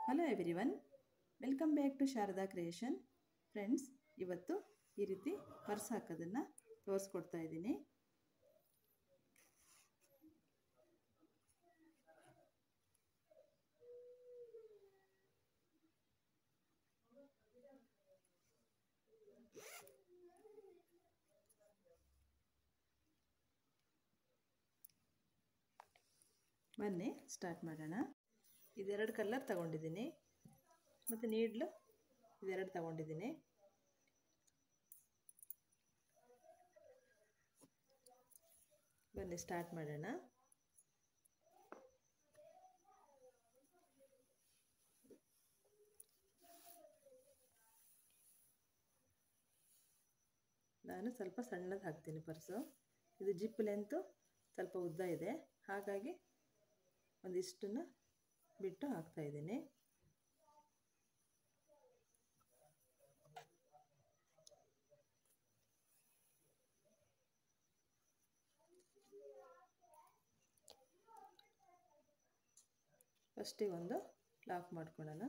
hello everyone welcome back to Sharada creation friends ಇವತ್ತು ಈ ರೀತಿ ಪರ್ಸ್ ಹಾಕೋದನ್ನು ತೋರಿಸ್ಕೊಡ್ತಾ ಇದ್ದೀನಿ ಬನ್ನಿ ಸ್ಟಾರ್ಟ್ ಮಾಡೋಣ ಇದೆರಡು ಕಲರ್ ತಗೊಂಡಿದ್ದೀನಿ ಮತ್ತು ನೀಡ್ಲು ಇದೆರಡು ತಗೊಂಡಿದ್ದೀನಿ ಬನ್ನಿ ಸ್ಟಾರ್ಟ್ ಮಾಡೋಣ ನಾನು ಸ್ವಲ್ಪ ಸಣ್ಣದು ಹಾಕ್ತೀನಿ ಪರ್ಸು ಇದು ಜಿಪ್ ಲೆಂತು ಸ್ವಲ್ಪ ಉದ್ದ ಇದೆ ಹಾಗಾಗಿ ಒಂದಿಷ್ಟನ್ನು ಬಿಟ್ಟು ಹಾಕ್ತಾಯಿದ್ದೀನಿ ಫಸ್ಟಿಗೆ ಒಂದು ಲಾಕ್ ಮಾಡ್ಕೊಳ್ಳೋಣ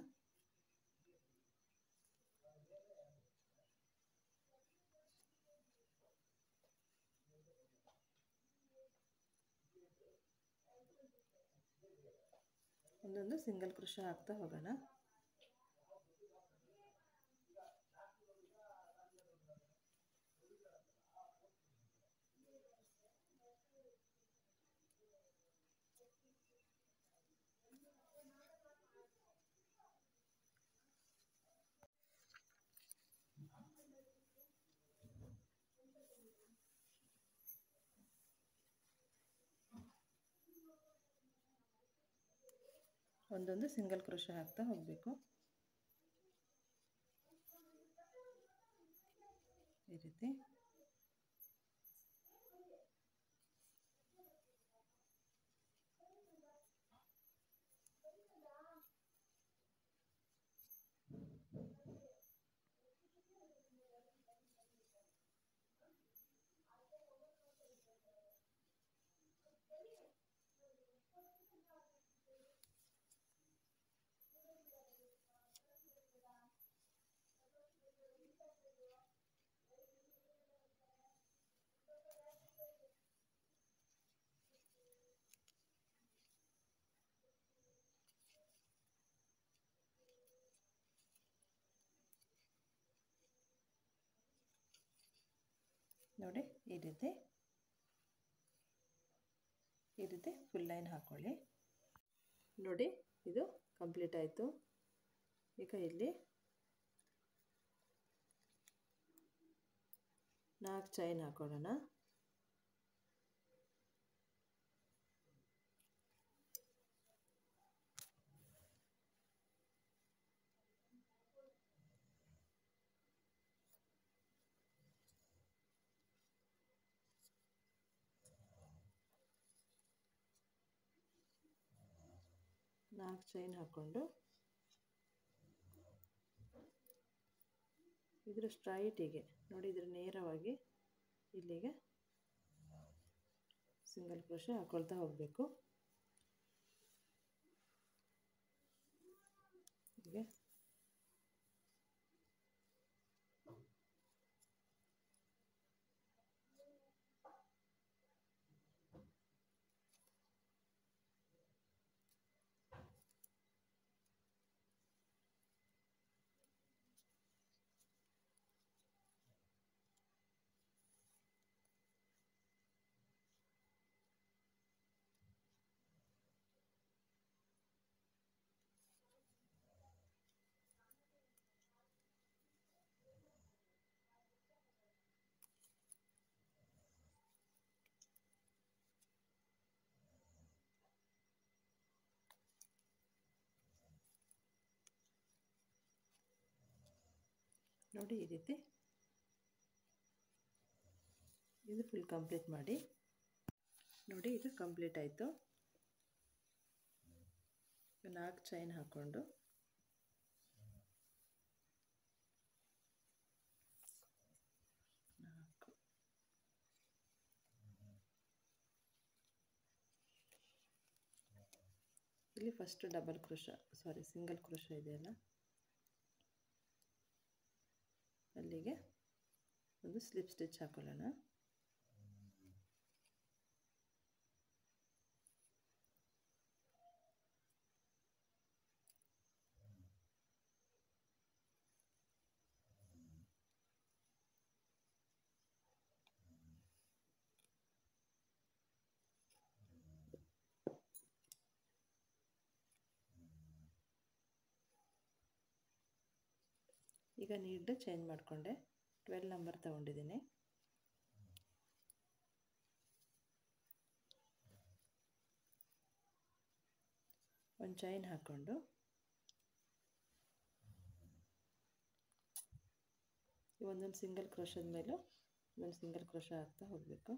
ಒಂದೊಂದು ಸಿಂಗಲ್ ಕೃಷ ಹಾಕ್ತಾ ಹೋಗೋಣ ಒಂದೊಂದು ಸಿಂಗಲ್ ಕ್ರೋಶ ಹಾಕ್ತಾ ಹೋಗಬೇಕು ಈ ರೀತಿ ನೋಡಿ ಈ ರೀತಿ ಈ ರೀತಿ ಫುಲ್ ಲೈನ್ ಹಾಕ್ಕೊಳ್ಳಿ ನೋಡಿ ಇದು ಕಂಪ್ಲೀಟ್ ಆಯಿತು ಈಗ ಇಲ್ಲಿ ನಾಲ್ಕು ಚೈನ್ ಹಾಕೊಳ್ಳೋಣ ನಾಲ್ಕು ಚೈನ್ ಹಾಕ್ಕೊಂಡು ಇದ್ರ ಸ್ಟ್ರೈಟಿಗೆ ನೋಡಿ ಇದ್ರ ನೇರವಾಗಿ ಇಲ್ಲಿಗೆ ಸಿಂಗಲ್ ಕ್ರೋಶ ಹಾಕೊಳ್ತಾ ಹೋಗಬೇಕು ಹೀಗೆ ನೋಡಿ ಈ ರೀತಿ ಇದು ಫುಲ್ ಕಂಪ್ಲೀಟ್ ಮಾಡಿ ನೋಡಿ ಇದು ಕಂಪ್ಲೀಟ್ ಆಯಿತು ನಾಲ್ಕು ಚೈನ್ ಹಾಕ್ಕೊಂಡು ನಾಲ್ಕು ಇಲ್ಲಿ first double crochet sorry single crochet ಇದೆಯಲ್ಲ ಅಲ್ಲಿಗೆ ಒಂದು ಸ್ಲಿಪ್ ಸ್ಟಿಚ್ ಹಾಕೊಳ್ಳೋಣ ಈಗ ನೀಡ್ ಚೇಂಜ್ ಮಾಡಿಕೊಂಡೆ ಟ್ವೆಲ್ ನಂಬರ್ ತಗೊಂಡಿದ್ದೀನಿ ಒಂದು ಚೈನ್ ಹಾಕ್ಕೊಂಡು ಒಂದೊಂದು ಸಿಂಗಲ್ ಕ್ರೋಶದ ಮೇಲೂ ಒಂದೊಂದು ಸಿಂಗಲ್ ಕ್ರೋಶ ಹಾಕ್ತಾ ಹೋಗಬೇಕು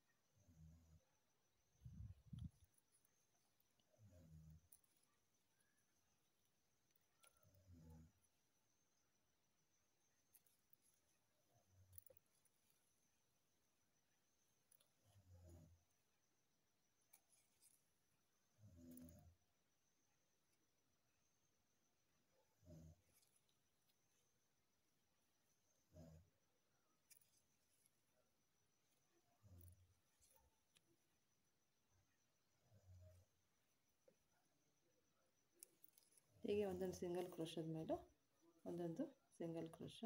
ಹೀಗೆ ಒಂದೊಂದು ಸಿಂಗಲ್ ಕ್ರೋಶದ ಮೇಲೂ ಒಂದೊಂದು ಸಿಂಗಲ್ ಕ್ರೋಶ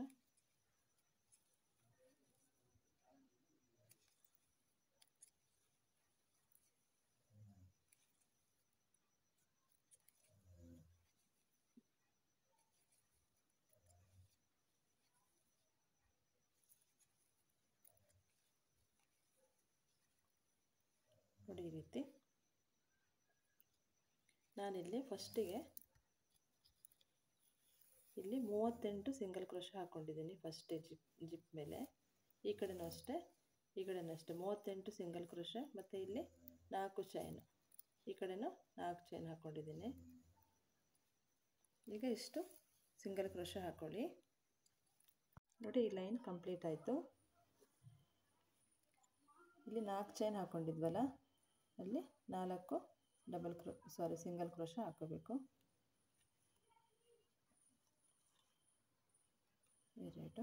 ನೋಡಿ ಈ ರೀತಿ ನಾನಿಲ್ಲಿ ಫಸ್ಟಿಗೆ ಇಲ್ಲಿ ಮೂವತ್ತೆಂಟು ಸಿಂಗಲ್ ಕ್ರೋಶ ಹಾಕ್ಕೊಂಡಿದ್ದೀನಿ ಫಸ್ಟ್ ಜಿಪ್ ಜಿಪ್ ಮೇಲೆ ಈ ಕಡೆನೂ ಅಷ್ಟೇ ಈ ಕಡೆನೂ ಅಷ್ಟೇ ಮೂವತ್ತೆಂಟು ಸಿಂಗಲ್ ಕ್ರೋಶ ಮತ್ತು ಇಲ್ಲಿ ನಾಲ್ಕು ಚೈನ್ ಈ ಕಡೆನೂ ನಾಲ್ಕು ಚೈನ್ ಹಾಕ್ಕೊಂಡಿದ್ದೀನಿ ಈಗ ಇಷ್ಟು ಸಿಂಗಲ್ ಕ್ರೋಶ ಹಾಕ್ಕೊಳ್ಳಿ ನೋಡಿ ಈ ಲೈನ್ ಕಂಪ್ಲೀಟ್ ಆಯಿತು ಇಲ್ಲಿ ನಾಲ್ಕು ಚೈನ್ ಹಾಕ್ಕೊಂಡಿದ್ವಲ್ಲ ಅಲ್ಲಿ ನಾಲ್ಕು double crochet sorry single crochet ಹಾಕೋಬೇಕು ಎರಡು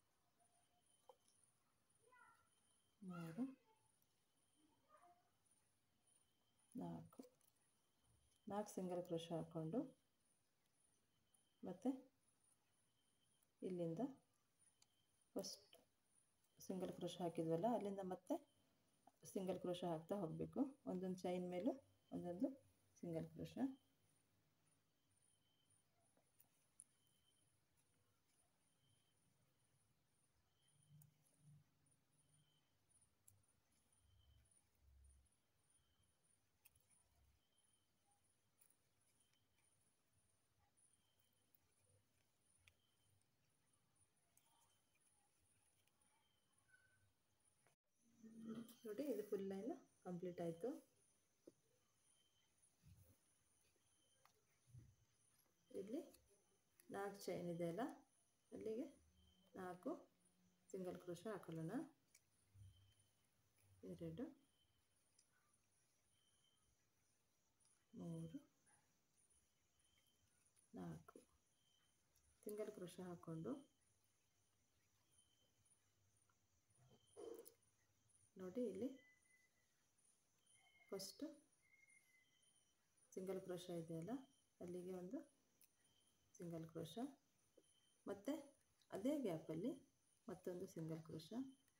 ಮೂರು ನಾಲ್ಕು ನಾಲ್ಕು ಸಿಂಗಲ್ ಕ್ರೋಶ ಹಾಕ್ಕೊಂಡು ಮತ್ತು ಇಲ್ಲಿಂದ ಫಸ್ಟ್ ಸಿಂಗಲ್ ಕ್ರೋಶ ಹಾಕಿದ್ವಲ್ಲ ಅಲ್ಲಿಂದ ಮತ್ತೆ ಸಿಂಗಲ್ ಕ್ರೋಶ ಹಾಕ್ತಾ ಹೋಗಬೇಕು ಒಂದೊಂದು ಚೈನ್ ಮೇಲೂ ಒಂದೊಂದು ಸಿಂಗಲ್ ಕ್ರೋಶ ನೋಡಿ ಇದು ಫುಲ್ ಲೈನ್ ಕಂಪ್ಲೀಟ್ ಆಯಿತು ಇಲ್ಲಿ ನಾಲ್ಕು ಚೈನ್ ಇದೆ ಅಲ್ಲ ಅಲ್ಲಿಗೆ ನಾಲ್ಕು ಸಿಂಗಲ್ ಕ್ರೋಶ ಹಾಕೊಳ್ಳೋಣ ಎರಡು ಮೂರು ನಾಲ್ಕು ಸಿಂಗಲ್ ಕ್ರೋಶ ಹಾಕ್ಕೊಂಡು ನೋಡಿ ಇಲ್ಲಿ ಫಸ್ಟು ಸಿಂಗಲ್ ಕ್ರೋಶ ಇದೆಯಲ್ಲ ಅಲ್ಲಿಗೆ ಒಂದು ಸಿಂಗಲ್ ಕ್ರೋಶ ಮತ್ತು ಅದೇ ಗ್ಯಾಪಲ್ಲಿ ಮತ್ತೊಂದು ಸಿಂಗಲ್ ಕ್ರೋಶ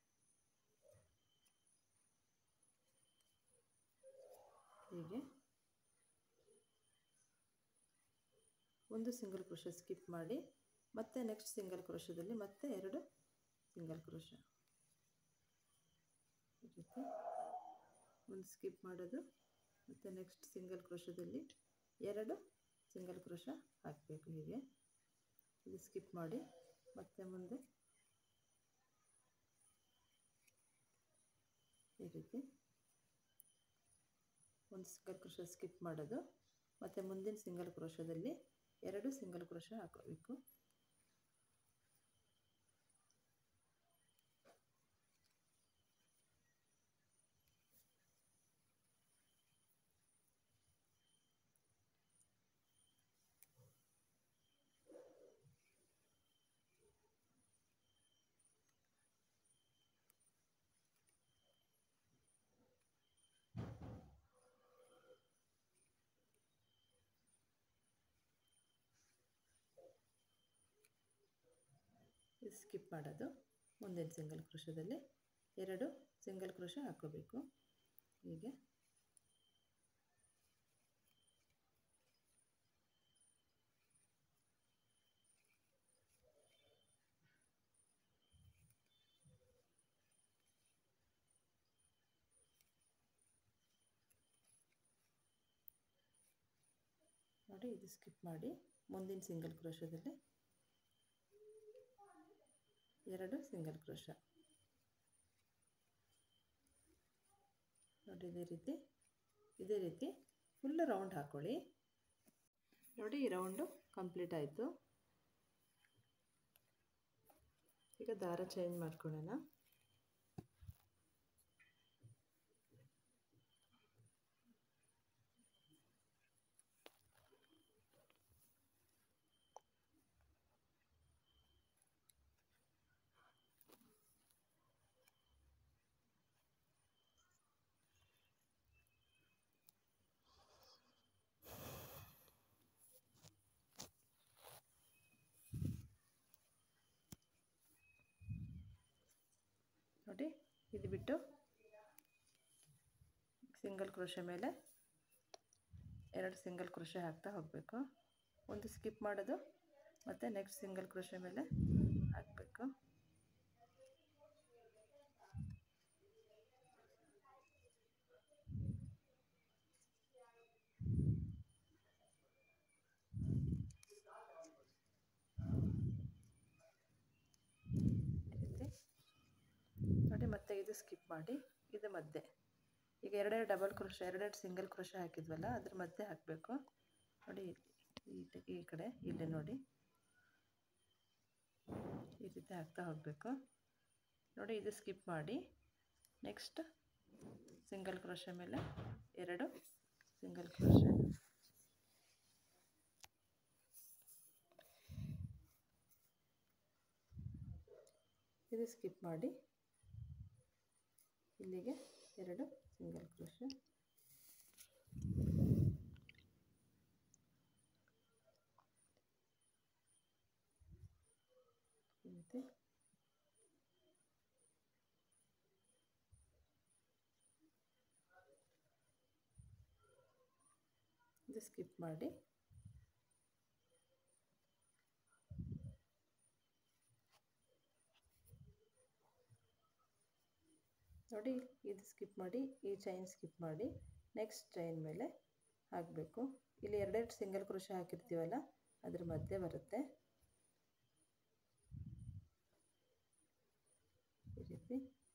ಹೀಗೆ ಒಂದು ಸಿಂಗಲ್ ಕ್ರೋಶ ಸ್ಕಿಪ್ ಮಾಡಿ ಮತ್ತೆ ನೆಕ್ಸ್ಟ್ ಸಿಂಗಲ್ ಕ್ರೋಶದಲ್ಲಿ ಮತ್ತೆ ಎರಡು ಸಿಂಗಲ್ ಕ್ರೋಶ ಈ ರೀತಿ ಒಂದು ಸ್ಕಿಪ್ ಮಾಡೋದು ಮತ್ತು ನೆಕ್ಸ್ಟ್ ಸಿಂಗಲ್ ಕ್ರೋಶದಲ್ಲಿ ಎರಡು ಸಿಂಗಲ್ ಕ್ರೋಶ ಹಾಕಬೇಕು ಹೀಗೆ ಇದು ಸ್ಕಿಪ್ ಮಾಡಿ ಮತ್ತೆ ಮುಂದೆ ಈ ರೀತಿ ಒಂದು ಸಿಂಗಲ್ ಕ್ರೋಶ ಸ್ಕಿಪ್ ಮಾಡೋದು ಮತ್ತು ಮುಂದಿನ ಸಿಂಗಲ್ ಕ್ರೋಶದಲ್ಲಿ ಎರಡು ಸಿಂಗಲ್ ಕ್ರೋಶ ಹಾಕೋಬೇಕು ಇದು ಸ್ಕಿಪ್ ಮಾಡೋದು ಮುಂದಿನ ಸಿಂಗಲ್ ಕ್ರೋಶದಲ್ಲಿ ಎರಡು ಸಿಂಗಲ್ ಕ್ರೋಶ ಹಾಕ್ಕೋಬೇಕು ಹೀಗೆ ನೋಡಿ ಇದು ಸ್ಕಿಪ್ ಮಾಡಿ ಮುಂದಿನ ಸಿಂಗಲ್ ಕ್ರೋಶದಲ್ಲಿ ಎರಡು ಸಿಂಗಲ್ ಕ್ರೋಶ ನೋಡಿ ಇದೇ ರೀತಿ ಇದೇ ರೀತಿ ಫುಲ್ ರೌಂಡ್ ಹಾಕ್ಕೊಳ್ಳಿ ನೋಡಿ ಈ ರೌಂಡು ಕಂಪ್ಲೀಟ್ ಆಯಿತು ಈಗ ದಾರ ಚೇಂಜ್ ಮಾಡ್ಕೊಳ್ಳೋಣ ನೋಡಿ ಇದು ಬಿಟ್ಟು ಸಿಂಗಲ್ ಕ್ರೋಶ ಮೇಲೆ ಎರಡು ಸಿಂಗಲ್ ಕ್ರೋಶ ಹಾಕ್ತಾ ಹೋಗಬೇಕು ಒಂದು ಸ್ಕಿಪ್ ಮಾಡೋದು ಮತ್ತು ನೆಕ್ಸ್ಟ್ ಸಿಂಗಲ್ ಕ್ರೋಶ ಮೇಲೆ ಹಾಕಬೇಕು ನೋಡಿ ಮತ್ತೆ ಇದು ಸ್ಕಿಪ್ ಮಾಡಿ ಇದು ಮಧ್ಯೆ ಈಗ ಎರಡೆರಡು ಡಬಲ್ ಕ್ರೋಶ ಎರಡೆರಡು ಸಿಂಗಲ್ ಕ್ರೋಶ ಹಾಕಿದ್ವಲ್ಲ ಅದ್ರ ಮಧ್ಯೆ ಹಾಕಬೇಕು ನೋಡಿ ಈ ಈ ಕಡೆ ಇಲ್ಲಿ ನೋಡಿ ಈ ರೀತಿ ಹಾಕ್ತಾ ಹೋಗಬೇಕು ನೋಡಿ ಇದು ಸ್ಕಿಪ್ ಮಾಡಿ ನೆಕ್ಸ್ಟ್ ಸಿಂಗಲ್ ಕ್ರೋಶ ಮೇಲೆ ಎರಡು ಸಿಂಗಲ್ ಕ್ರೋಶ ಇದು ಸ್ಕಿಪ್ ಮಾಡಿ ಇಲ್ಲಿಗೆ ಎರಡು ಸಿಂಗಲ್ ಕ್ರೋಶ ಮತ್ತು ಇದು ಸ್ಕಿಪ್ ಮಾಡಿ ನೋಡಿ ಇದು ಸ್ಕಿಪ್ ಮಾಡಿ ಈ ಚೈನ್ ಸ್ಕಿಪ್ ಮಾಡಿ ನೆಕ್ಸ್ಟ್ ಚೈನ್ ಮೇಲೆ ಹಾಕಬೇಕು ಇಲ್ಲಿ ಎರಡೆರಡು ಸಿಂಗಲ್ ಕ್ರೋಶ ಹಾಕಿರ್ತೀವಲ್ಲ ಅದ್ರ ಮಧ್ಯೆ ಬರುತ್ತೆ ಈ ರೀತಿ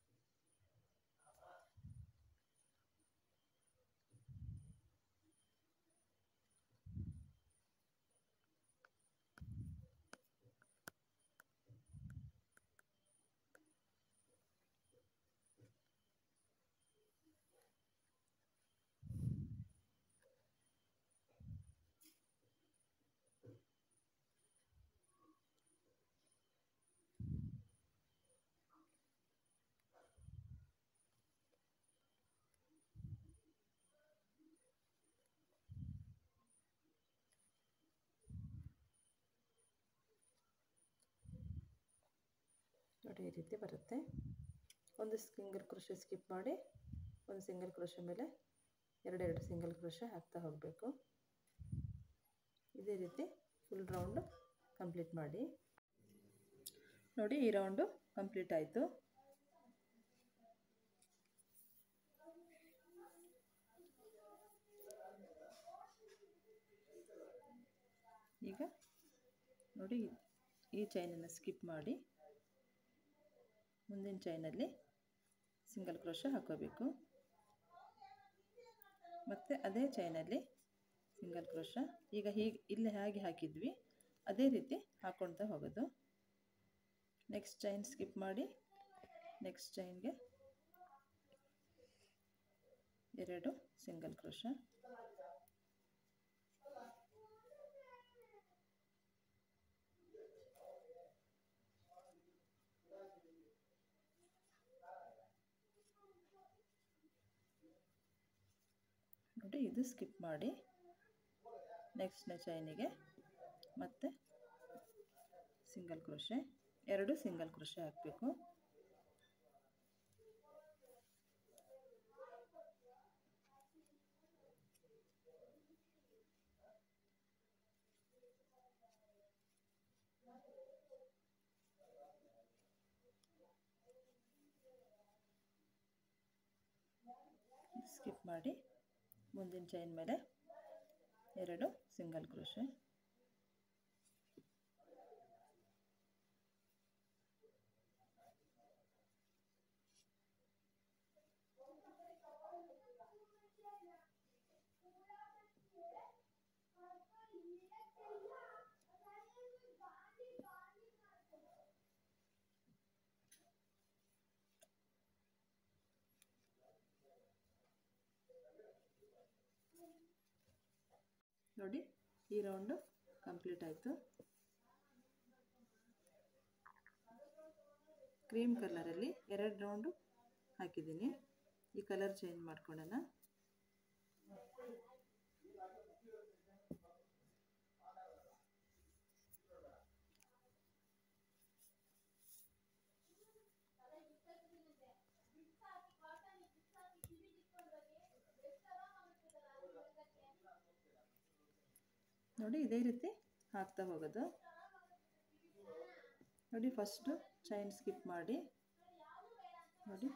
ನೋಡಿ ಈ ರೀತಿ ಬರುತ್ತೆ ಒಂದು ಸಿಂಗಲ್ ಕ್ರೋಶ ಸ್ಕಿಪ್ ಮಾಡಿ ಒಂದು ಸಿಂಗಲ್ ಕ್ರೋಶ ಮೇಲೆ ಎರಡೆರಡು ಸಿಂಗಲ್ ಕ್ರೋಶ ಹಾಕ್ತಾ ಹೋಗಬೇಕು ಇದೇ ರೀತಿ ಫುಲ್ ರೌಂಡು ಕಂಪ್ಲೀಟ್ ಮಾಡಿ ನೋಡಿ ಈ ರೌಂಡು ಕಂಪ್ಲೀಟ್ ಆಯಿತು ಈಗ ನೋಡಿ ಈ ಚೈನನ್ನು ಸ್ಕಿಪ್ ಮಾಡಿ ಮುಂದಿನ ಚೈನಲ್ಲಿ ಸಿಂಗಲ್ ಕ್ರೋಶ ಹಾಕೋಬೇಕು ಮತ್ತು ಅದೇ ಚೈನಲ್ಲಿ ಸಿಂಗಲ್ ಕ್ರೋಶ ಈಗ ಹೀಗೆ ಇಲ್ಲಿ ಹೇಗೆ ಹಾಕಿದ್ವಿ ಅದೇ ರೀತಿ ಹಾಕ್ಕೊಳ್ತಾ ಹೋಗೋದು ನೆಕ್ಸ್ಟ್ ಚೈನ್ ಸ್ಕಿಪ್ ಮಾಡಿ ನೆಕ್ಸ್ಟ್ ಚೈನ್ಗೆ ಎರಡು ಸಿಂಗಲ್ ಕ್ರೋಶ ನೋಡಿ ಇದು ಸ್ಕಿಪ್ ಮಾಡಿ ನೆಕ್ಸ್ಟ್ನ ಚೈನಿಗೆ ಮತ್ತೆ ಸಿಂಗಲ್ ಕ್ರೋಶೆ ಎರಡು ಸಿಂಗಲ್ ಕ್ರೋಶೆ ಹಾಕಬೇಕು ಸ್ಕಿಪ್ ಮಾಡಿ ಮುಂದಿನ ಚೈನ್ ಮೇಲೆ ಎರಡು ಸಿಂಗಲ್ ಕ್ರೋಶೆ ನೋಡಿ ಈ ರೌಂಡು ಕಂಪ್ಲೀಟ್ ಆಯಿತು ಕ್ರೀಮ್ ಕಲರಲ್ಲಿ ಎರಡು ರೌಂಡು ಹಾಕಿದ್ದೀನಿ ಈ ಕಲರ್ ಚೇಂಜ್ ಮಾಡ್ಕೊಳ್ಳೋಣ ನೋಡಿ ಇದೇ ರೀತಿ ಹಾಕ್ತಾ ಹೋಗೋದು ನೋಡಿ ಫಸ್ಟು ಚೈನ್ ಸ್ಕಿಪ್ ಮಾಡಿ ನೋಡಿ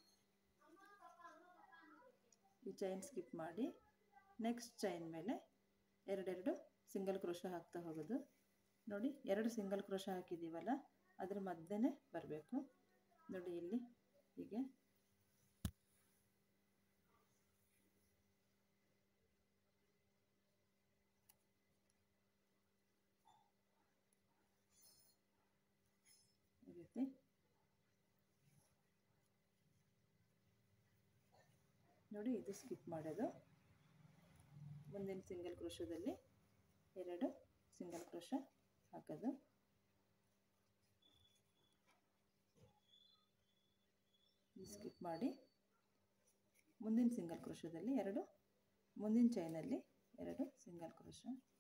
ಈ ಚೈನ್ ಸ್ಕಿಪ್ ಮಾಡಿ ನೆಕ್ಸ್ಟ್ ಚೈನ್ ಮೇಲೆ ಎರಡೆರಡು ಸಿಂಗಲ್ ಕ್ರೋಶ ಹಾಕ್ತಾ ಹೋಗೋದು ನೋಡಿ ಎರಡು ಸಿಂಗಲ್ ಕ್ರೋಶ ಹಾಕಿದ್ದೀವಲ್ಲ ಅದ್ರ ಮಧ್ಯೆ ಬರಬೇಕು ನೋಡಿ ಇಲ್ಲಿ ಹೀಗೆ ಈ ರೀತಿ ನೋಡಿ ಇದು ಸ್ಕಿಪ್ ಮಾಡೋದು ಮುಂದಿನ ಸಿಂಗಲ್ ಕ್ರೋಶದಲ್ಲಿ ಎರಡು ಸಿಂಗಲ್ ಕ್ರೋಶ ಹಾಕೋದು ಸ್ಕಿಪ್ ಮಾಡಿ ಮುಂದಿನ ಸಿಂಗಲ್ ಕ್ರೋಶದಲ್ಲಿ ಎರಡು ಮುಂದಿನ ಚೈನಲ್ಲಿ ಎರಡು ಸಿಂಗಲ್ ಕ್ರೋಶ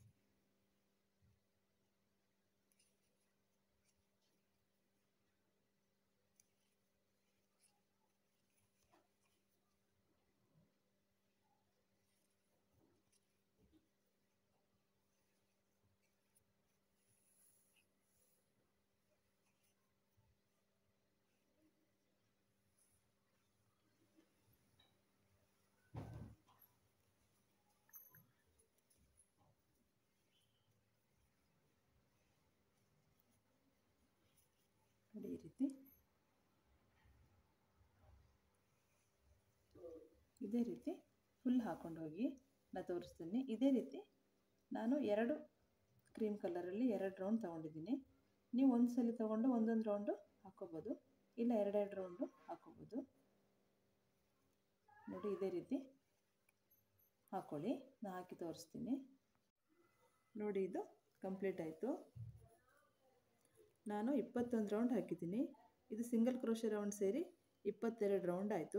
ನೋಡಿ ಈ ರೀತಿ ಇದೇ ರೀತಿ ಫುಲ್ ಹಾಕೊಂಡು ಹೋಗಿ ನಾನು ತೋರಿಸ್ತೀನಿ ಇದೇ ರೀತಿ ನಾನು ಎರಡು ಕ್ರೀಮ್ ಕಲರಲ್ಲಿ ಎರಡು ರೌಂಡ್ ತೊಗೊಂಡಿದ್ದೀನಿ ನೀವು ಒಂದು ಸಲ ತೊಗೊಂಡು ಒಂದೊಂದು ರೌಂಡು ಹಾಕ್ಕೋಬೋದು ಇಲ್ಲ ಎರಡೆರಡು ರೌಂಡು ಹಾಕ್ಕೋಬೋದು ನೋಡಿ ಇದೇ ರೀತಿ ಹಾಕ್ಕೊಳ್ಳಿ ನಾನು ಹಾಕಿ ತೋರಿಸ್ತೀನಿ ನೋಡಿ ಇದು ಕಂಪ್ಲೀಟ್ ಆಯಿತು ನಾನು ಇಪ್ಪತ್ತೊಂದು ರೌಂಡ್ ಹಾಕಿದ್ದೀನಿ ಇದು ಸಿಂಗಲ್ ಕ್ರೋಶೆ ರೌಂಡ್ ಸೇರಿ ಇಪ್ಪತ್ತೆರಡು ರೌಂಡ್ ಆಯಿತು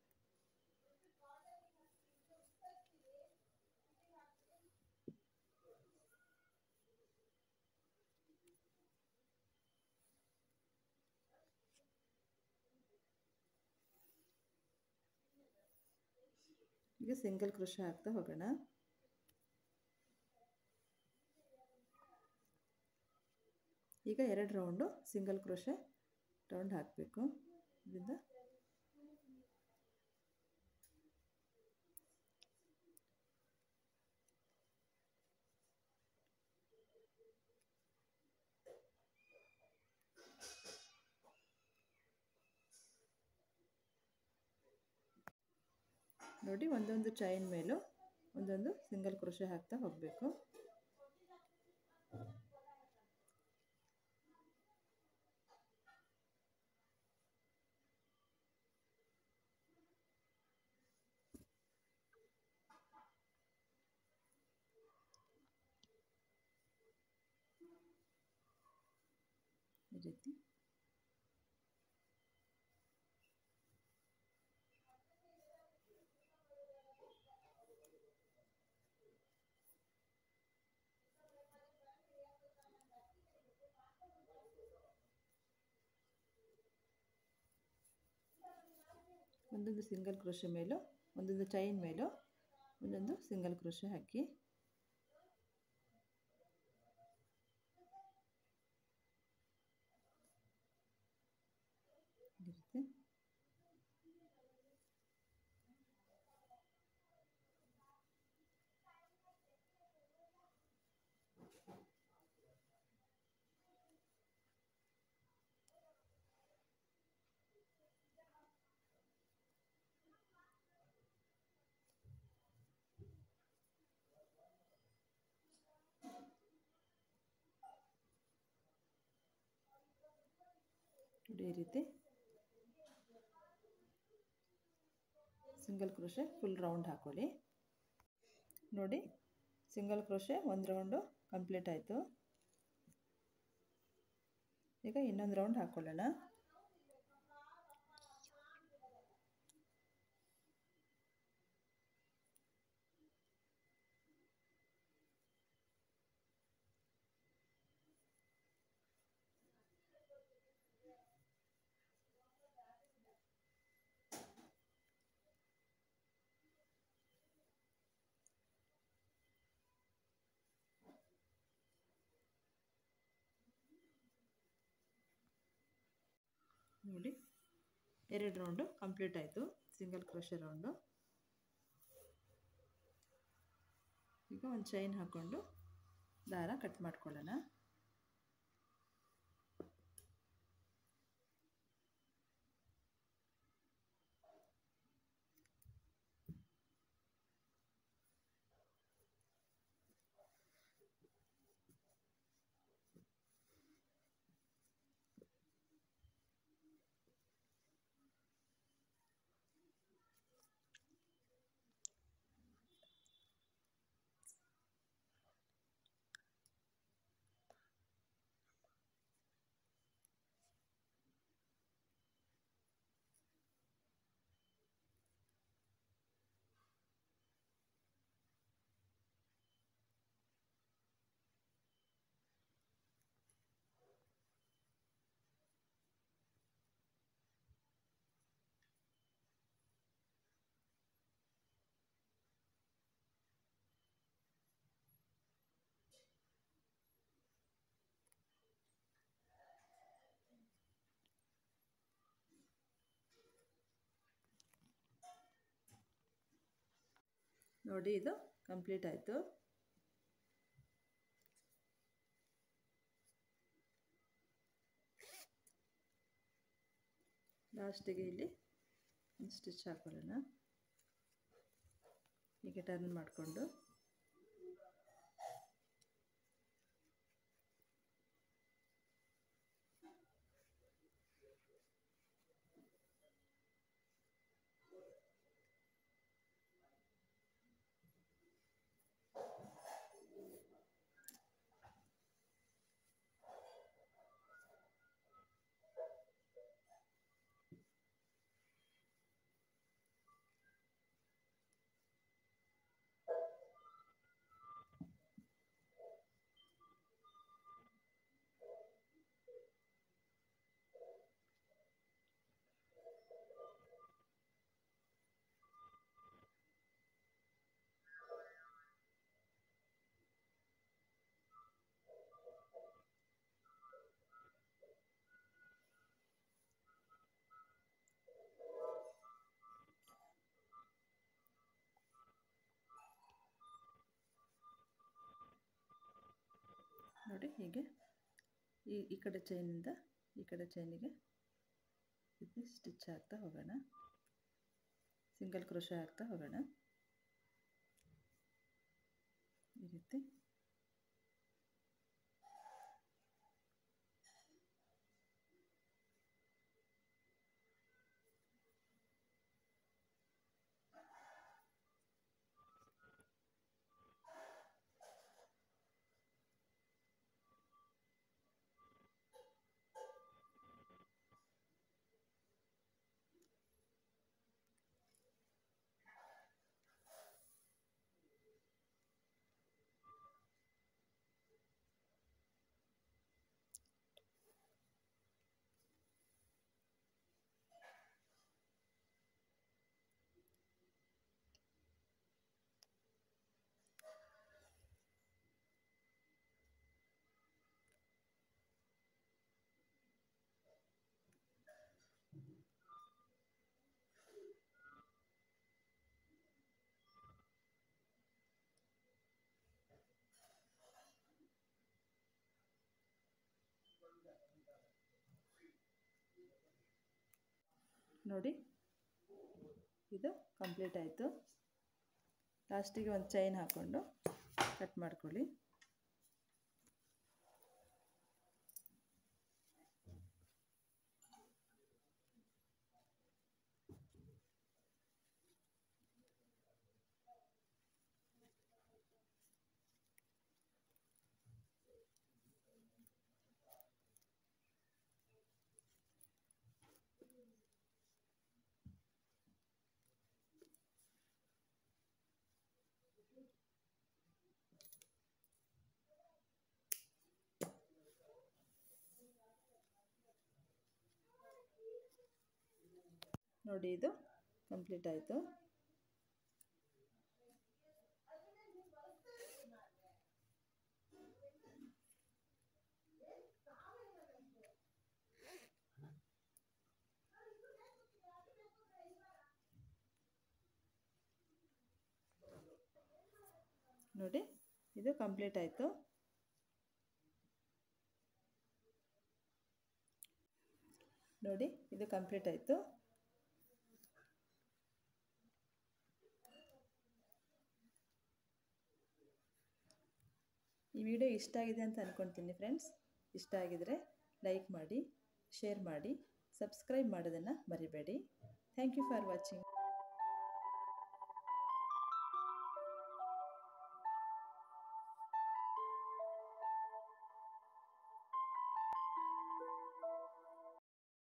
ಈಗ ಸಿಂಗಲ್ ಕ್ರೋಶೆ ಹಾಕ್ತಾ ಹೋಗೋಣ ಈಗ ಎರಡು ರೌಂಡು ಸಿಂಗಲ್ ಕ್ರೋಶೆ ರೌಂಡ್ ಹಾಕಬೇಕು ಇದರಿಂದ ನೋಡಿ ಒಂದೊಂದು ಚೈನ್ ಮೇಲೂ ಒಂದೊಂದು ಸಿಂಗಲ್ ಕ್ರೋಶೆ ಹಾಕ್ತಾ ಹೋಗಬೇಕು ಈ ರೀತಿ ಒಂದೊಂದು ಸಿಂಗಲ್ ಕ್ರೋಶೆ ಮೇಲೂ ಒಂದೊಂದು ಚೈನ್ ಮೇಲೂ ಒಂದೊಂದು ಸಿಂಗಲ್ ಕ್ರೋಶೆ ಹಾಕಿ ಈ ರೀತಿ ನೋಡಿ ಈ ರೀತಿ ಸಿಂಗಲ್ ಕ್ರೋಶೆ ಫುಲ್ ರೌಂಡ್ ಹಾಕ್ಕೊಳ್ಳಿ ನೋಡಿ ಸಿಂಗಲ್ ಕ್ರೋಶೆ ಒಂದು ರೌಂಡು ಕಂಪ್ಲೀಟ್ ಆಯಿತು ಈಗ ಇನ್ನೊಂದು ರೌಂಡ್ ಹಾಕ್ಕೊಳ್ಳೋಣ ನೋಡಿ ಎರಡು ರೌಂಡು ಕಂಪ್ಲೀಟ್ ಆಯಿತು ಸಿಂಗಲ್ ಕ್ರೋಶೆ ರೌಂಡು ಈಗ ಒಂದು ಚೈನ್ ಹಾಕ್ಕೊಂಡು ದಾರ ಕಟ್ ಮಾಡ್ಕೊಳ್ಳೋಣ ನೋಡಿ ಇದು ಕಂಪ್ಲೀಟ್ ಆಯಿತು ಲಾಸ್ಟಿಗೆ ಇಲ್ಲಿ ಒಂದು ಸ್ಟಿಚ್ ಹಾಕೊಳ್ಳೋಣ ಹೀಗೆ ಟರ್ನ್ ಮಾಡಿಕೊಂಡು ನೋಡಿ ಹೀಗೆ ಈ ಈ ಕಡೆ ಚೈನಿಂದ ಈ ಕಡೆ ಚೈನಿಗೆ ಇದು ಸ್ಟಿಚ್ ಹಾಕ್ತಾ ಹೋಗೋಣ ಸಿಂಗಲ್ ಕ್ರೋಶ ಹಾಕ್ತಾ ಹೋಗೋಣ ಈ ರೀತಿ ನೋಡಿ ಇದು ಕಂಪ್ಲೀಟ್ ಆಯಿತು ಲಾಸ್ಟಿಗೆ ಒಂದು ಚೈನ್ ಹಾಕ್ಕೊಂಡು ಕಟ್ ಮಾಡ್ಕೊಳ್ಳಿ ನೋಡಿ ಇದು ಕಂಪ್ಲೀಟ್ ಆಯಿತು ನೋಡಿ ಇದು ಕಂಪ್ಲೀಟ್ ಆಯಿತು ನೋಡಿ ಇದು ಕಂಪ್ಲೀಟ್ ಆಯಿತು ಈ ವಿಡಿಯೋ ಇಷ್ಟ ಆಗಿದೆ ಅಂತ ಅಂದ್ಕೊಳ್ತೀನಿ ಫ್ರೆಂಡ್ಸ್ ಇಷ್ಟ ಆಗಿದರೆ ಲೈಕ್ ಮಾಡಿ ಶೇರ್ ಮಾಡಿ ಸಬ್ಸ್ಕ್ರೈಬ್ ಮಾಡೋದನ್ನು ಮರಿಬೇಡಿ ಥ್ಯಾಂಕ್ ಯು ಫಾರ್ ವಾಚಿಂಗ್